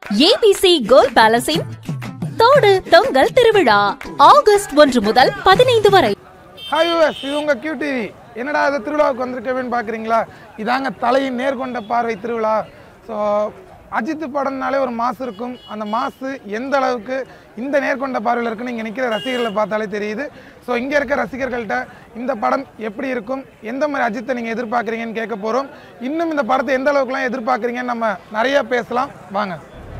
ABC gold பேலஸின் தோடு தொங்கல் திருவிழா ஆகஸ்ட் ஒன்று முதல் பதினைந்து வரை ஹாய் யூஎஸ் இது உங்கள் கியூ டிவி என்னடா இது திருவிழாவுக்கு வந்திருக்கவேன்னு பார்க்குறீங்களா இதாங்க தலையின் நேர்கொண்ட பார்வை திருவிழா ஸோ அஜித் படம்னாலே ஒரு மாசு இருக்கும் அந்த மாசு எந்த அளவுக்கு இந்த நேர்கொண்ட பார்வையில் இருக்குன்னு இங்கே நிற்கிற ரசிகர்களை பார்த்தாலே தெரியுது ஸோ இங்கே இருக்க ரசிகர்கள்ட்ட இந்த படம் எப்படி இருக்கும் எந்த மாதிரி அஜித்தை நீங்கள் எதிர்பார்க்குறீங்கன்னு கேட்க போகிறோம் இன்னும் இந்த படத்தை எந்த அளவுக்குலாம் எதிர்பார்க்குறீங்கன்னு நம்ம நிறையா பேசலாம் வாங்க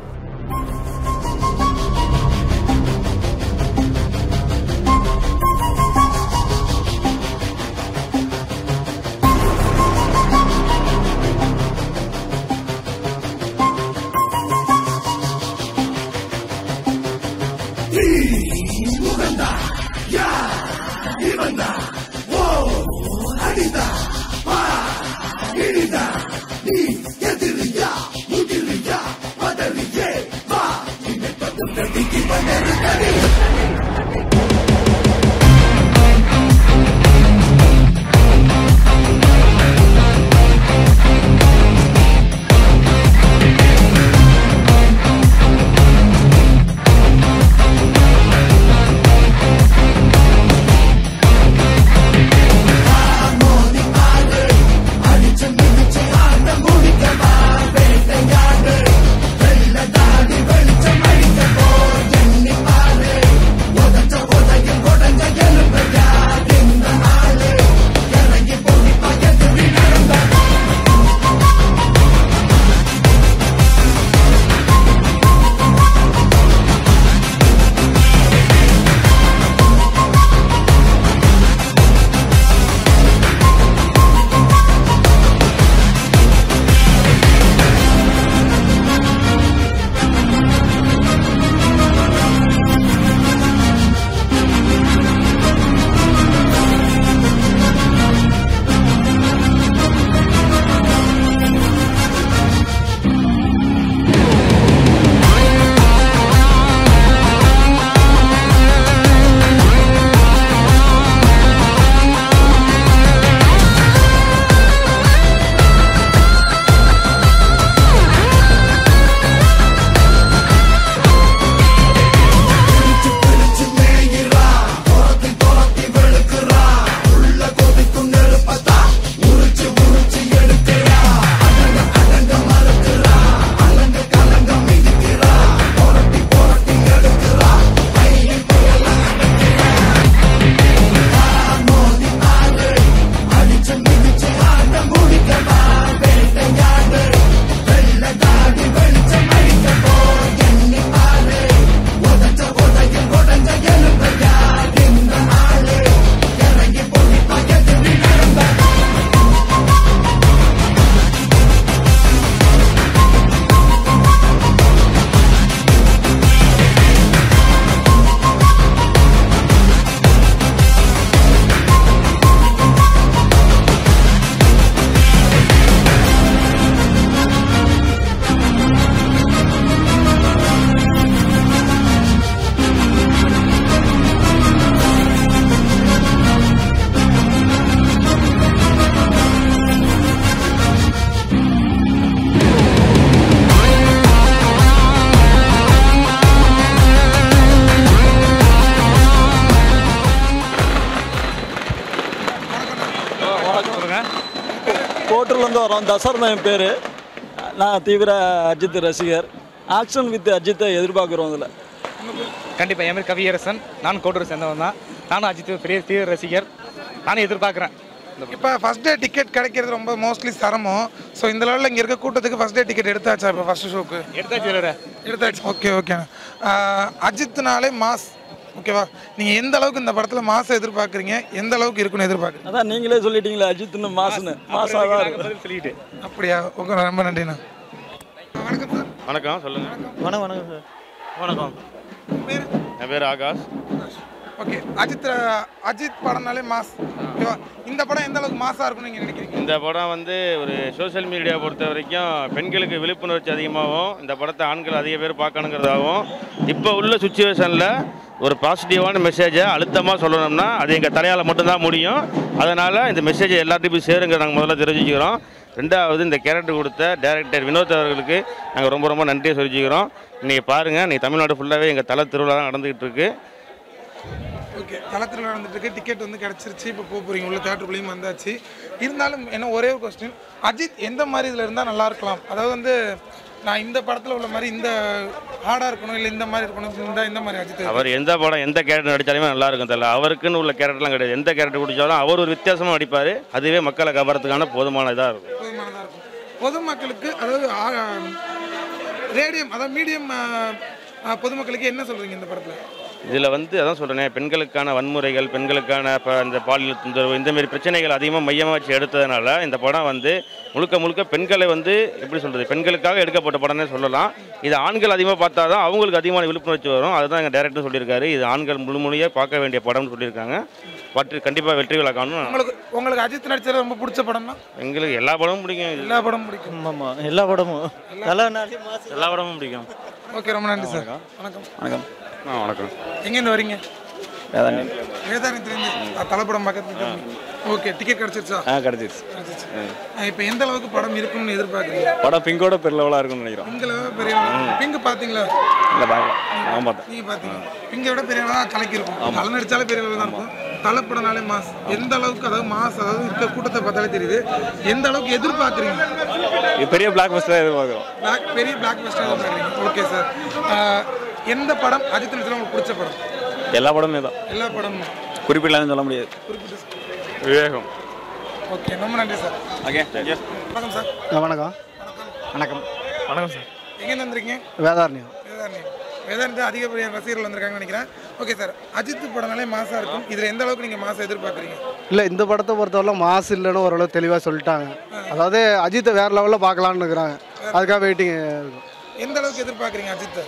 கோட்டூர்லேருந்து வரோம் தசரன் என் பேர் நான் தீவிர அஜித் ரசிகர் ஆக்ஷன் வித் அஜித்தை எதிர்பார்க்குறோம் இதில் கண்டிப்பாக என் பேர் கவியரசன் நானும் கோட்டூர் சேர்ந்தவன் தான் நானும் அஜித் பெரிய தீவிர ரசிகர் நானும் எதிர்பார்க்குறேன் இப்போ ஃபர்ஸ்ட் டே டிக்கெட் கிடைக்கிறது ரொம்ப மோஸ்ட்லி சிரமம் ஸோ இந்த லெவலில் இங்கே இருக்க கூட்டத்துக்கு ஃபர்ஸ்ட் டே டிக்கெட் எடுத்தாச்சா இப்போ ஃபர்ஸ்ட் ஷோக்கு எடுத்தாச்சு இல்லைடா எடுத்தாச்சு ஓகே ஓகே அஜித்னாலே மாஸ் ஓகேவா நீங்கள் எந்த அளவுக்கு இந்த படத்தில் மாசம் எதிர்பார்க்குறீங்க எந்த அளவுக்கு இருக்குன்னு எதிர்பார்க்குறீங்க அதான் நீங்களே சொல்லிட்டீங்களே அஜித்னு மாசுன்னு மாசாக தான் இருக்கும் பதில் சொல்லிட்டு அப்படியா ஓகே ரொம்ப நன்றிண்ணா வணக்கம் சார் வணக்கம் சொல்லுங்க வணக்கம் வணக்கம் சார் வணக்கம் உங்கள் பேர் என் பேர் ஆகாஷ் ஓகே அஜித் அஜித் படம்னாலே மாஸ் ஓகேவா இந்த படம் எந்த அளவுக்கு மாசா இருக்கும்னு நீங்கள் நினைக்கிறீங்க இந்த படம் வந்து ஒரு சோஷியல் மீடியா பொறுத்த வரைக்கும் பெண்களுக்கு விழிப்புணர்ச்சி அதிகமாகவும் இந்த படத்தை ஆண்கள் அதிக பேர் பார்க்கணுங்கிறதாகவும் இப்போ உள்ள சுச்சுவேஷனில் ஒரு பாசிட்டிவான மெசேஜை அழுத்தமாக சொல்லணும்னா அது எங்கள் தலையால் மட்டும்தான் முடியும் அதனால் இந்த மெசேஜை எல்லாத்தையும் போய் சேருங்க நாங்கள் முதல்ல தெரிஞ்சுக்கிறோம் ரெண்டாவது இந்த கேரக்டர் கொடுத்த டைரக்டர் வினோத் அவர்களுக்கு நாங்கள் ரொம்ப ரொம்ப நன்றியை சொல்லிச்சுக்கிறோம் இன்றைக்கி பாருங்கள் நீ தமிழ்நாடு ஃபுல்லாகவே எங்கள் தலை திருவிழா தான் நடந்துக்கிட்டு இருக்கு ஓகே தளத்தில் நடந்துட்டு இருக்கு டிக்கெட் வந்து கிடச்சிருச்சு இப்போ போக போகிறீங்க உள்ள தேட்டருக்குள்ளேயும் வந்தாச்சு இருந்தாலும் என்ன ஒரே ஒரு கொஸ்டின் அஜித் எந்த மாதிரி இதில் இருந்தால் நல்லா இருக்கலாம் அதாவது வந்து நான் இந்த படத்தில் உள்ள மாதிரி இந்த ஹார்டாக இருக்கணும் இல்லை இந்த மாதிரி இருக்கணும் இந்த இந்த மாதிரி அஜித் அவர் எந்த படம் எந்த கேரக்டர் நடித்தாலுமே நல்லா இருக்கும் தெரியல அவருக்குன்னு உள்ள கேரக்டர்லாம் கிடையாது எந்த கேரக்டர் பிடிச்சாலும் அவர் ஒரு வித்தியாசமாக நடிப்பார் அதுவே மக்களை கவரத்துக்கான போதுமான இதாக இருக்கும் போதுமானதாக இருக்கும் பொதுமக்களுக்கு அதாவது ரேடியம் அதாவது மீடியம் பொதுமக்களுக்கு என்ன சொல்கிறீங்க இந்த படத்தில் இதில் வந்து அதான் சொல்கிறேனே பெண்களுக்கான வன்முறைகள் பெண்களுக்கான இப்போ இந்த பாலியல் தொந்தரவு இந்த மாதிரி பிரச்சனைகள் அதிகமாக மையமாக வச்சு எடுத்ததுனால இந்த படம் வந்து முழுக்க முழுக்க பெண்களை வந்து எப்படி சொல்கிறது பெண்களுக்காக எடுக்கப்பட்ட படம்னே சொல்லலாம் இது ஆண்கள் அதிகமாக பார்த்தா தான் அவங்களுக்கு அதிகமான விழிப்புணர்ச்சி வரும் அதுதான் எங்கள் டேரக்டர் சொல்லியிருக்காரு இது ஆண்கள் முழுமொழியாக பார்க்க வேண்டிய படம்னு சொல்லியிருக்காங்க பட் கண்டிப்பாக வெற்றி விழா காணும் உங்களுக்கு உங்களுக்கு அஜித் நடிச்சது ரொம்ப பிடிச்ச படம்னா எங்களுக்கு எல்லா படமும் பிடிக்கும் இது. எல்லா படமும் பிடிக்கும் ஆமாம் எல்லா படமும் எல்லா எல்லா படமும் பிடிக்கும் ஓகே ரொம்ப நன்றி சார் வணக்கம் வணக்கம் ஆ வணக்கம் எங்கேருந்து வரீங்க வேதாண்டி வேதாரத்துலேருந்து தலைப்படம் பார்க்கறதுக்கு ஓகே டிக்கெட் கிடச்சிருச்சா ஆ கிடச்சிருச்சு இப்போ எந்த அளவுக்கு படம் இருக்கும்னு எதிர்பார்க்குறீங்க படம் பிங்கோட பெரிய லெவலாக இருக்கும்னு நினைக்கிறோம் பிங்கில் பெரிய பிங்க் பார்த்தீங்களா இல்லை பார்க்கலாம் நான் பார்த்தேன் நீங்கள் பார்த்தீங்க பிங்கை விட பெரிய தான் கலக்கிருக்கும் தலை நடிச்சாலே பெரிய அளவு தான் இருக்கும் தலைப்படனாலே மாஸ் எந்த அளவுக்கு அதாவது மாஸ் அதாவது இருக்க கூட்டத்தை பார்த்தாலே தெரியுது எந்த அளவுக்கு எதிர்பார்க்குறீங்க இது பெரிய பிளாக் பஸ்டர் எதிர்பார்க்குறோம் பிளாக் பெரிய பிளாக் பஸ்டர் எதிர்பார்க்குறீங்க ஓகே சார் எந்த படம் அஜித் நடிச்சா உங்களுக்கு பிடிச்ச படம் எல்லா படமே தான் எல்லா படமும் குறிப்பிடலாம்னு சொல்ல முடியாது விவேகம் ஓகே ரொம்ப நன்றி சார் ஓகே வணக்கம் சார் வணக்கம் வணக்கம் வணக்கம் சார் எங்கேருந்து வந்திருக்கீங்க வேதாரண்யம் வேதாரண்யம் வேதாரண்யத்தில் அதிகப்படியான ரசிகர்கள் வந்திருக்காங்கன்னு நினைக்கிறேன் ஓகே சார் அஜித் படம்னாலே மாசா இருக்கும் இதில் எந்த அளவுக்கு நீங்கள் மாசம் எதிர்பார்க்குறீங்க இல்லை இந்த படத்தை பொறுத்தவரை மாசு இல்லைன்னு ஓரளவு தெளிவாக சொல்லிட்டாங்க அதாவது அஜித்தை வேறு லெவலில் பார்க்கலான்னு இருக்கிறாங்க அதுக்காக வெயிட்டிங் எந்த அளவுக்கு எதிர்பார்க்குறீங்க அஜித்தை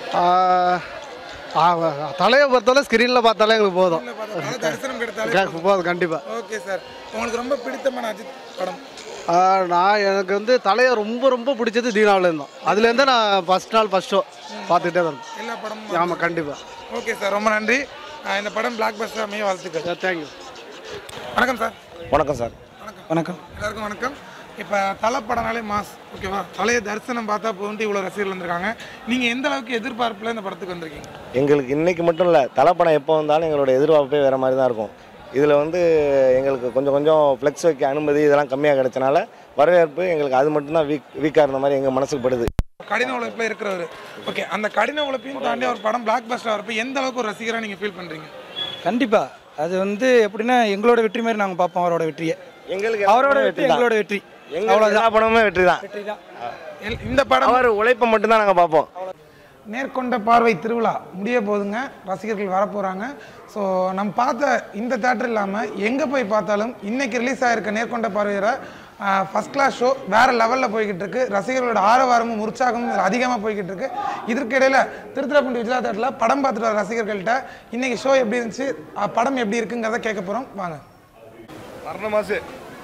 தலையை பொறுத்தவரை ஸ்க்ரீனில் பார்த்தாலே எங்களுக்கு போதும் இல்ல பார்த்தா தல தரிசனம் கிடைத்தாலே க- போதும் கண்டிப்பாக ஓகே சார் உங்களுக்கு ரொம்ப பிடித்தமான அஜித் படம் நான் எனக்கு வந்து தலையை ரொம்ப ரொம்ப பிடிச்சது தீனாவிலேருந்து தான் அதுலேருந்து நான் ஃபஸ்ட் நாள் ஃபஸ்ட் ஷோ பார்த்துக்கிட்டே தான் இருப்பேன் எல்லா படமும் ஆமாம் கண்டிப்பாக ஓகே சார் ரொம்ப நன்றி ஆஹ் இந்த படம் பிளாக் பஸ்டர் அமைய வாழ்த்துக்கள் தேங்க்யூ வணக்கம் சார் வணக்கம் சார் வணக்கம் எல்லாருக்கும் வணக்கம் இப்போ தலை படம்னாலே மாஸ் ஓகேவா தலையை தரிசனம் பார்த்தா போகுன்ட்டு இவ்வளோ ரசிகர்கள் வந்திருக்காங்க நீங்கள் எந்த அளவுக்கு எதிர்பார்ப்பில் இந்த படத்துக்கு வந்திருக்கீங்க எங்களுக்கு இன்னைக்கு மட்டும் இல்லை தலைப்படம் எப்போ வந்தாலும் எங்களோட எதிர்பார்ப்பே வேறு மாதிரி தான் இருக்கும் இதில் வந்து எங்களுக்கு கொஞ்சம் கொஞ்சம் ஃப்ளெக்ஸ் வைக்க அனுமதி இதெல்லாம் கம்மியாக கிடைச்சனால வரவேற்பு எங்களுக்கு அது மட்டும்தான் வீக் வீக்காக இருந்த மாதிரி எங்கள் மனசுக்கு படுது கடின உழைப்பில் இருக்கிறவர் ஓகே அந்த கடின உழைப்பையும் தாண்டி அவர் படம் பிளாக் பஸ்டர் வரப்போ எந்த அளவுக்கு ஒரு ரசிகராக நீங்கள் ஃபீல் பண்ணுறீங்க கண்டிப்பா அது வந்து எப்படின்னா எங்களோட வெற்றி மாதிரி நாங்கள் பார்ப்போம் அவரோட வெற்றியை எங்களுக்கு அவரோட வெற்றி எங்களோட வெற்றி எங்களோட எல்லா படமுமே வெற்றி தான் வெற்றி தான் எல்- இந்த படம் அவர் உழைப்பை மட்டும்தான் நாங்கள் பார்ப்போம் நேர்கொண்ட பார்வை திருவிழா முடிய போகுதுங்க ரசிகர்கள் வரப்போகிறாங்க ஸோ நம்ம பார்த்த இந்த தேட்டர் இல்லாமல் எங்கே போய் பார்த்தாலும் இன்னைக்கு ரிலீஸ் ஆகிருக்க நேர்கொண்ட பார்வையரை ஃபஸ்ட் கிளாஸ் ஷோ வேறு லெவலில் போய்கிட்டு இருக்கு ரசிகர்களோட ஆரவாரமும் உற்சாகமும் இதில் அதிகமாக போய்கிட்டு இருக்கு இதற்கிடையில் திருத்துறைப்பூண்டி விஜயா தேட்டரில் படம் பார்த்துட்டு வர ரசிகர்கள்ட்ட இன்னைக்கு ஷோ எப்படி இருந்துச்சு அஹ், படம் எப்படி இருக்குங்கிறத கேட்க போகிறோம் வாங்க மரண மாசு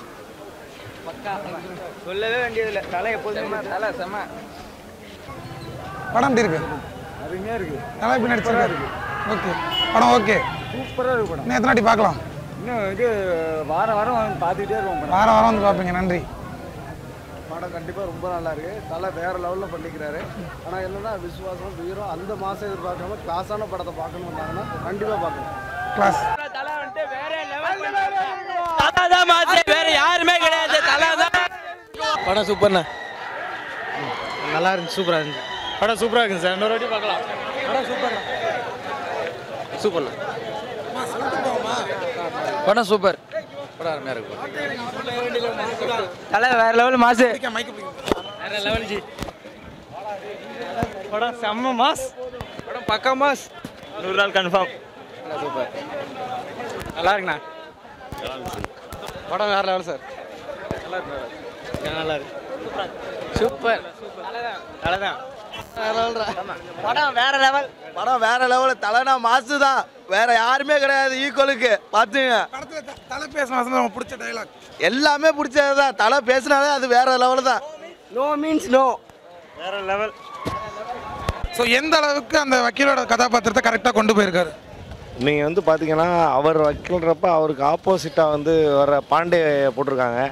சொல்லவே வேண்டியதில்லை தலை எப்போதுமே தலை செம படம் எப்படி இருக்கு அருமையாக இருக்கு நல்லா எப்படி நடிச்சிருக்காரு ஓகே படம் ஓகே சூப்பராக இருக்கு படம் இன்னும் எத்தனை வாட்டி பார்க்கலாம் இன்னும் இது வாரம் வாரம் வந்து பார்த்துக்கிட்டே இருக்கோம் படம் வாரம் வாரம் வந்து பார்ப்பீங்க நன்றி படம் கண்டிப்பாக ரொம்ப நல்லா இருக்கு தலை வேற லெவலில் பண்ணிக்கிறாரு ஆனால் என்னன்னா விசுவாசம் வீரம் அந்த மாதம் எதிர்பார்க்காம கிளாஸான படத்தை பார்க்கணும் வந்தாங்கன்னா கண்டிப்பாக பார்க்கணும் கிளாஸ் படம் சூப்பர்ண்ணா நல்லா இருந்துச்சு சூப்பராக இருந்துச்சு படம் சூப்பராக இருக்குங்க சார் இன்னொரு வாட்டி பார்க்கலாம் படம் சூப்பர் சூப்பர்ண்ணா படம் சூப்பர் படம் அருமையாக இருக்கு தலை வேற லெவல் மாசு வேற லெவல் ஜி படம் செம்ம மாஸ் படம் பக்கா மாஸ் நூறு நாள் கன்ஃபார்ம் சூப்பர் நல்லா இருக்குண்ணா படம் வேற லெவல் சார் நல்லா இருக்கு சூப்பர் தலை தான் படம் வேற லெவல் படம் வேற லெவல் தலைனா மாசு தான் வேற யாருமே கிடையாது ஈக்குவலுக்கு பார்த்துங்க படத்தில் தலை பேசின வசனம் நமக்கு பிடிச்ச டைலாக் எல்லாமே பிடிச்சது தான் தலை பேசினாலே அது வேற லெவல் தான் நோ மீன்ஸ் நோ வேற லெவல் ஸோ எந்த அளவுக்கு அந்த வக்கீலோட கதாபாத்திரத்தை கரெக்டாக கொண்டு போயிருக்காரு நீங்கள் வந்து பார்த்தீங்கன்னா அவர் வக்கீல்றப்ப அவருக்கு ஆப்போசிட்டாக வந்து வர பாண்டே போட்டிருக்காங்க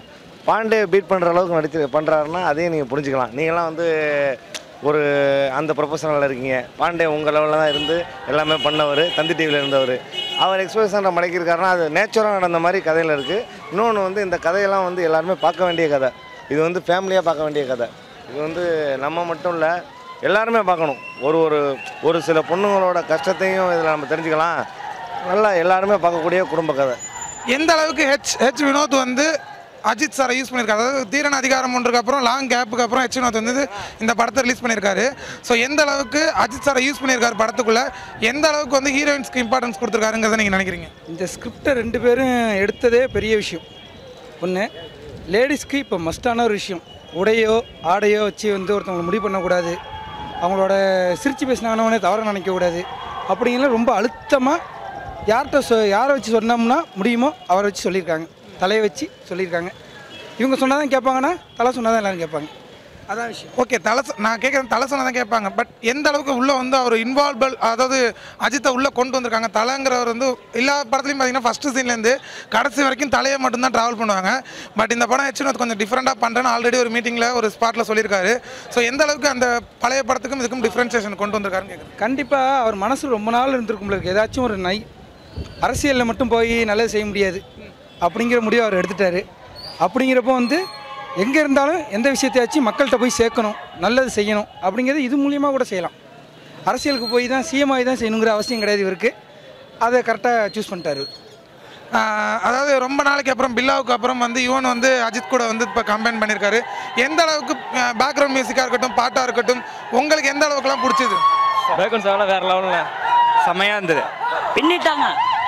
பாண்டே பீட் பண்ணுற அளவுக்கு நடிச்சு பண்ணுறாருன்னா அதையும் நீங்கள் புரிஞ்சுக்கலாம் நீங்களாம் வந்து ஒரு அந்த ப்ரொஃபஷனலில் இருக்கீங்க பாண்டே உங்கள் லெவலில் தான் இருந்து எல்லாமே பண்ணவர் தந்தி டிவியில் இருந்தவர் அவர் எக்ஸ்பிரஷனை மடக்கியிருக்காருன்னா அது நேச்சுரலாக நடந்த மாதிரி கதையில் இருக்குது இன்னொன்று வந்து இந்த கதையெல்லாம் வந்து எல்லாருமே பார்க்க வேண்டிய கதை இது வந்து ஃபேமிலியாக பார்க்க வேண்டிய கதை இது வந்து நம்ம மட்டும் இல்லை எல்லாருமே பார்க்கணும் ஒரு ஒரு ஒரு சில பொண்ணுங்களோட கஷ்டத்தையும் இதில் நம்ம தெரிஞ்சுக்கலாம் நல்லா எல்லாருமே பார்க்கக்கூடிய குடும்ப கதை எந்த அளவுக்கு ஹெச் ஹெச் வினோத் வந்து அஜித் சாரை யூஸ் பண்ணியிருக்காரு அதாவது தீரன் அதிகாரம் ஒன்றுக்கு அப்புறம் லாங் கேப்புக்கு அப்புறம் ஹெச் வினோத் வந்து இந்த படத்தை ரிலீஸ் பண்ணியிருக்காரு ஸோ எந்த அளவுக்கு அஜித் சாரை யூஸ் பண்ணியிருக்காரு படத்துக்குள்ள எந்த அளவுக்கு வந்து ஹீரோயின்ஸ்க்கு இம்பார்ட்டன்ஸ் கொடுத்துருக்காருங்கிறத நீங்கள் நினைக்கிறீங்க இந்த ஸ்கிரிப்டை ரெண்டு பேரும் எடுத்ததே பெரிய விஷயம் ஒன்று லேடிஸ்க்கு இப்போ மஸ்டான ஒரு விஷயம் உடையோ ஆடையோ வச்சு வந்து ஒருத்தவங்களை முடிவு பண்ணக்கூடாது அவங்களோட சிரித்து பேசினாங்கன்னே தவற நினைக்கக்கூடாது அப்படிங்கிற ரொம்ப அழுத்தமாக யார்கிட்ட சொ யாரை வச்சு சொன்னோம்னா முடியுமோ அவரை வச்சு சொல்லியிருக்காங்க தலையை வச்சு சொல்லியிருக்காங்க இவங்க சொன்னால் தான் கேட்பாங்கன்னா தலை சொன்னால் தான் எல்லோரும் கேட்பாங்க அதான் விஷயம் ஓகே தலை சொ- நான் கேட்குறேன் தலை சொன்னா தான் கேட்பாங்க பட் எந்த அளவுக்கு உள்ள வந்து அவர் இன்வால்வல் அதாவது அஜித்தை உள்ள கொண்டு வந்திருக்காங்க தலைங்கிறவர் வந்து எல்லா படத்துலையும் பார்த்தீங்கன்னா ஃபர்ஸ்ட் சீன்லேருந்து கடைசி வரைக்கும் தலையை மட்டும்தான் ட்ராவல் பண்ணுவாங்க பட் இந்த படம் ஹெச் கொஞ்சம் டிஃப்ரெண்ட்டாக பண்ணுறேன்னு ஆல்ரெடி ஒரு மீட்டிங்கில் ஒரு ஸ்பாட்டில் சொல்லியிருக்காரு ஸோ எந்த அளவுக்கு அந்த பழைய படத்துக்கும் இதுக்கும் டிஃப்ரென்சியேஷன் கொண்டு வந்திருக்காருன்னு கேட்குறேன் கண்டிப்பாக அவர் மனசு ரொம்ப நாள் இருந்திருக்கும் இருக்கு ஏதாச்சும் ஒரு நை அரசியலில் மட்டும் போய் நல்லது செய்ய முடியாது அப்படிங்கிற முடிவை அவர் எடுத்துட்டாரு அப்படிங்கிறப்போ வந்து எங்கே இருந்தாலும் எந்த விஷயத்தையாச்சும் மக்கள்கிட்ட போய் சேர்க்கணும் நல்லது செய்யணும் அப்படிங்கிறது இது மூலியமாக கூட செய்யலாம் அரசியலுக்கு போய் தான் சிஎம் ஆகி தான் செய்யணுங்கிற அவசியம் கிடையாது இவருக்கு அதை கரெக்டாக சூஸ் பண்ணிட்டாரு ஆஹ் அதாவது ரொம்ப நாளைக்கு அப்புறம் பில்லாவுக்கு அப்புறம் வந்து யுவன் வந்து அஜித் கூட வந்து இப்போ கம்பைன் பண்ணியிருக்காரு எந்த அளவுக்கு பேக்ரவுண்ட் மியூசிக்காக இருக்கட்டும் பாட்டாக இருக்கட்டும் உங்களுக்கு எந்த அளவுக்குலாம் பிடிச்சது பேக்கன் சாவலாம் வேற லெவலில் செம்மையாக இருந்தது பின்னிட்டாங்க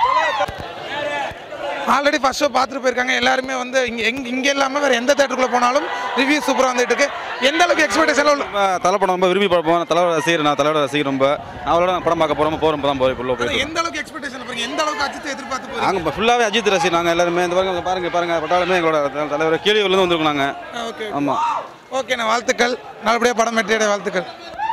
ஆல்ரெடி ஃபர்ஸ்ட் ஷோ பார்த்துட்டு போயிருக்காங்க எல்லாருமே வந்து இங்கே எங் இங்கே இல்லாமல் வேறு எந்த தேட்டருக்குள்ளே போனாலும் ரிவ்யூ சூப்பராக வந்துட்டு இருக்கு எந்த அளவுக்கு எக்ஸ்பெக்டேஷன் ரொம்ப தலை படம் ரொம்ப விரும்பி பார்ப்போம் தலைவர் ரசிகர் நான் தலைவர் ரசிகர் ரொம்ப நான் அவளோட படம் பார்க்க போகிறோம் போகிறோம் தான் போகிறேன் உள்ள போயிட்டு எந்த அளவுக்கு எக்ஸ்பெக்டேஷன் பாருங்க எந்த அளவுக்கு அஜித்தை எதிர்பார்த்து போறீங்க நாங்கள் ஃபுல்லாகவே அஜித் ரசிகர் நாங்கள் எல்லாருமே இந்த பாருங்க பாருங்க பாருங்க பட்டாலுமே எங்களோட த- தலைவர் கீழியூர்லேருந்து வந்திருக்கோம் நாங்கள் ஓகே ஆமாம் ஓகேண்ணா வாழ்த்துக்கள் நல்லபடியாக படம் வெற்றியடைய வாழ்த்துக்கள்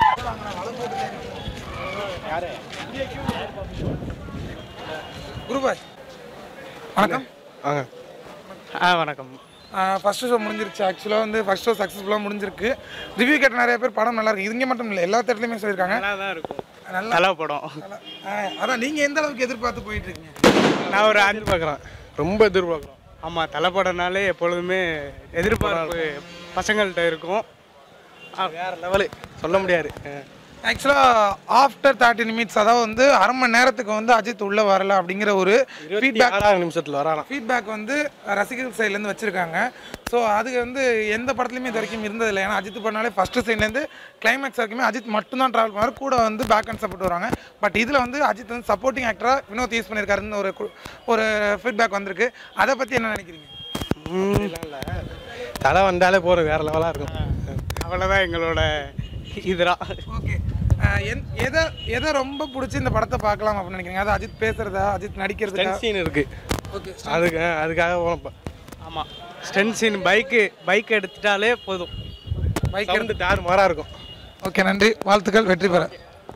குருபாய் வணக்கம் வாங்க ஆ வணக்கம் ஃபர்ஸ்ட் ஷோ முடிஞ்சிருச்சு ஆக்சுவலாக வந்து ஃபர்ஸ்ட் ஷோ சக்ஸஸ்ஃபுல்லாக முடிஞ்சிருக்கு ரிவ்யூ கேட்ட நிறைய பேர் படம் நல்லா இருக்கு இங்கே மட்டும் இல்லை எல்லா தேட்டர்லையுமே சொல்லியிருக்காங்க நல்லா தான் இருக்கும் நல்லா நல்லா படம் ஆ, அதான் நீங்கள் எந்த அளவுக்கு எதிர்பார்த்து போயிட்டு இருக்கீங்க நான் ஒரு எதிர்பார்க்குறேன் ரொம்ப எதிர்பார்க்குறோம் ஆமாம் தலைப்படனாலே எப்பொழுதுமே எதிர்பார்ப்பு பசங்கள்கிட்ட இருக்கும் ஆ, வேற லெவலு சொல்ல முடியாது ஆ. ஆக்சுவலாக ஆஃப்டர் தேர்ட்டி நிமிட்ஸ் அதாவது வந்து அரை மணி நேரத்துக்கு வந்து அஜித் உள்ளே வரல அப்படிங்கிற ஒரு ஃபீட்பேக் ஆறாவது நிமிஷத்தில் வரானா ஃபீட்பேக் வந்து ரசிகர்கள் சைட்லேருந்து வச்சுருக்காங்க ஸோ அது வந்து எந்த படத்துலையுமே இது வரைக்கும் இருந்ததில்லை ஏன்னா அஜித் பண்ணாலே ஃபஸ்ட்டு சைட்லேருந்து கிளைமேக்ஸ் வரைக்குமே அஜித் மட்டும்தான் ட்ராவல் பண்ணுவார் கூட வந்து பேக் அண்ட் சப்போர்ட் வராங்க பட் இதில் வந்து அஜித் வந்து சப்போர்ட்டிங் ஆக்டராக வினோத் யூஸ் பண்ணியிருக்காருன்னு ஒரு கு- ஒரு ஃபீட்பேக் வந்திருக்கு அதை பற்றி என்ன நினைக்கிறீங்க இல்லை தலை வந்தாலே போகிற வேற லெவலாக இருக்கும் அவ்வளோதான் எங்களோட இதுதான் ஓகே எதை எதை ரொம்ப பிடிச்சி இந்த படத்தை பார்க்கலாம் அப்படின்னு நினைக்கிறீங்க அது அஜித் பேசுறதா அஜித் நடிக்கிறதா சீன் இருக்கு ஓகே அதுக்கு அதுக்காக போனோம் ஆமாம் ஸ்டென்ட் சீன் பைக்கு பைக் எடுத்துட்டாலே போதும் பைக் சவுண்டு தாறு மாறாக இருக்கும் ஓகே நன்றி வாழ்த்துக்கள் வெற்றி பெற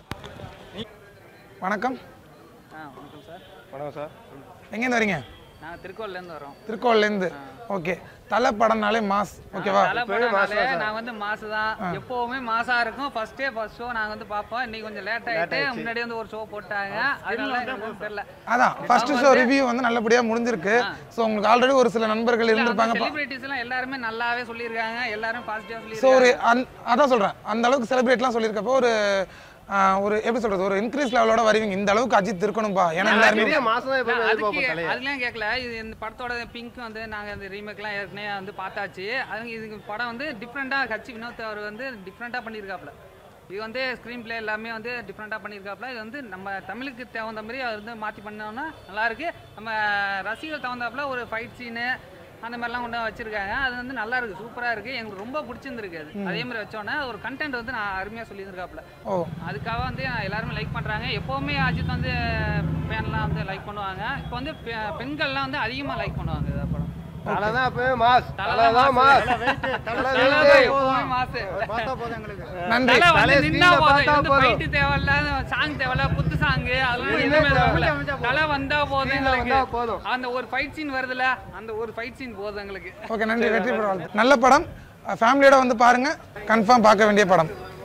வணக்கம் வணக்கம் சார் வணக்கம் சார் எங்கேருந்து வரீங்க நாங்கள் திருக்கோவிலேருந்து வரோம் திருக்கோவிலேருந்து ஓகே தலை படம்னாலே மாஸ் ஓகேவா தலைப்படனாலே நாங்கள் வந்து மாசு தான் எப்போவுமே மாசா இருக்கும் ஃபர்ஸ்டே ஃபர்ஸ்ட் ஷோ நாங்கள் வந்து பார்ப்போம் இன்னைக்கு கொஞ்சம் லேட் ஆகிட்டு முன்னாடி வந்து ஒரு ஷோ போட்டாங்க அதனால எனக்கு தெரியல அதான் ஃபர்ஸ்ட் ஷோ ரிவ்யூ வந்து நல்லபடியா முடிஞ்சிருக்கு ஸோ உங்களுக்கு ஆல்ரெடி ஒரு சில நண்பர்கள் இருந்திருப்பாங்க செலிபிரிட்டிஸ் எல்லாம் எல்லாருமே நல்லாவே சொல்லியிருக்காங்க எல்லாரும் பாசிட்டிவா ஸோ ஒரு சொல்லியிருக்காங்க அந் அதான் சொல்றேன் அந்த அளவுக்கு செலிப்ரேட்லாம் சொல்லியிருக்கப்போ ஒரு ஆஹ், ஒரு எப்படி சொல்றது ஒரு இன்க்ரீஸ் லெவலோட வருவீங்க இந்த அளவுக்கு அஜித் இருக்கணும்பா ஏன்னா எல்லாருமே நான் அதுக்கு அதுலயும் கேட்கல இது இந்த படத்தோட பிங்க் வந்து நாங்க அந்த ரீமேக்லாம் ஏற்கனவே வந்து பார்த்தாச்சு அது இதுக்கு படம் வந்து டிஃப்ரெண்டா கட்சி வினோத் அவர் வந்து டிஃப்ரெண்டா பண்ணியிருக்காப்ல இது வந்து ஸ்க்ரீன் பிளே எல்லாமே வந்து டிஃப்ரெண்ட்டாக பண்ணியிருக்காப்ல இது வந்து நம்ம தமிழுக்கு தகுந்த மாதிரி அவர் வந்து மாற்றி பண்ணோம்னா நல்லா இருக்கு நம்ம ரசிகர்கள் தகுந்தாப்புல ஒரு ஃபைட் சீனு அந்த மாதிரிலாம் கொண்டு வச்சிருக்காங்க அது வந்து நல்லா இருக்கு சூப்பரா இருக்கு எங்களுக்கு ரொம்ப பிடிச்சிருந்துருக்கு அது ம். அதே மாதிரி வச்சோன்னே ஒரு கண்டென்ட் வந்து நான் அருமையா சொல்லியிருக்காப்ல ஓ அதுக்காக வந்து எல்லாருமே லைக் பண்றாங்க எப்பவுமே அஜித் வந்து ஃபேன்லாம் வந்து லைக் பண்ணுவாங்க இப்போ வந்து பெ- பெண்கள்லாம் வந்து அதிகமாக லைக் பண்ணுவாங்க இந்த படம் தலை தான் எப்பவுமே மாஸ் தலை தான் மாஸ் தலை நன்றி தலை வந்து தலையை நின்னா screen ல போதும். பார்த்தா இது வந்து போதும். fight தேவையில்ல, song தேவையில்ல, குத்து song அதெல்லாம் எதுவுமே தேவையில்ல. தலை வந்தா போதும் Screen ல எங்களுக்கு. வந்தா போதும். அந்த ஒரு ஃபைட் சீன் வருதுல அந்த ஒரு ஃபைட் சீன் போதும் எங்களுக்கு ஓகே நன்றி வெற்றி பெற வாழ்த்து நல்ல படம் ஃபேமிலியோட வந்து பாருங்க கன்ஃபார்ம் பார்க்க வேண்டிய படம்